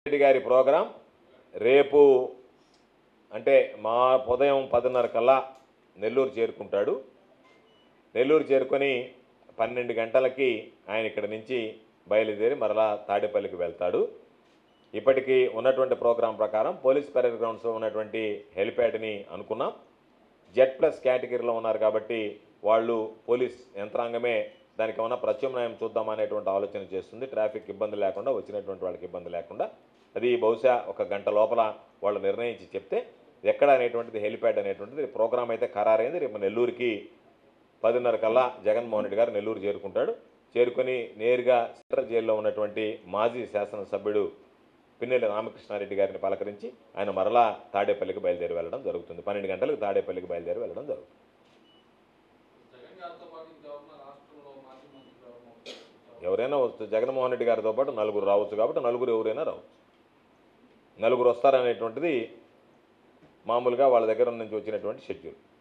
రెడ్డి గారి ప్రోగ్రాం రేపు అంటే మా ఉదయం పదిన్నర కల్లా నెల్లూరు చేరుకుంటాడు నెల్లూరు చేరుకొని పన్నెండు గంటలకి ఆయన ఇక్కడ నుంచి బయలుదేరి మరలా తాడేపల్లికి వెళ్తాడు ఇప్పటికీ ఉన్నటువంటి ప్రోగ్రాం ప్రకారం పోలీస్ పరేడ్ గ్రౌండ్స్లో ఉన్నటువంటి హెలిప్యాడ్ని అనుకున్నాం జెడ్ ప్లస్ కేటగిరీలో ఉన్నారు కాబట్టి వాళ్ళు పోలీస్ యంత్రాంగమే దానికి ఏమైనా ప్రత్యామ్నాయం చూద్దాం అనేటువంటి ఆలోచన చేస్తుంది ట్రాఫిక్ ఇబ్బంది లేకుండా వచ్చినటువంటి వాళ్ళకి ఇబ్బంది లేకుండా అది బహుశా ఒక గంట లోపల వాళ్ళు నిర్ణయించి చెప్తే ఎక్కడ అనేటువంటిది హెలిప్యాడ్ అనేటువంటిది ప్రోగ్రాం అయితే ఖరారైంది రేపు నెల్లూరుకి పదిన్నర కల్లా జగన్మోహన్ రెడ్డి గారు నెల్లూరు చేరుకుంటాడు చేరుకొని నేరుగా సెంట్రల్ జైల్లో ఉన్నటువంటి మాజీ శాసనసభ్యుడు పిన్నెల్లి రామకృష్ణారెడ్డి గారిని పలకరించి ఆయన మరలా తాడేపల్లికి బయలుదేరి వెళ్ళడం జరుగుతుంది పన్నెండు గంటలకు తాడేపల్లికి బయలుదేరి వెళ్ళడం జరుగుతుంది జగన్ గారితో పాటు ఇంకెవరన్నా రాష్ట్రంలో మాజీ మంత్రులు ఎవరన్నా ఉంటారు? ఎవరైనా వస్తు జగన్మోహన్ రెడ్డి గారితో పాటు నలుగురు రావచ్చు కాబట్టి నలుగురు ఎవరైనా రావచ్చు నలుగురు వస్తారనేటువంటిది మామూలుగా వాళ్ళ దగ్గర నుంచి వచ్చినటువంటి షెడ్యూల్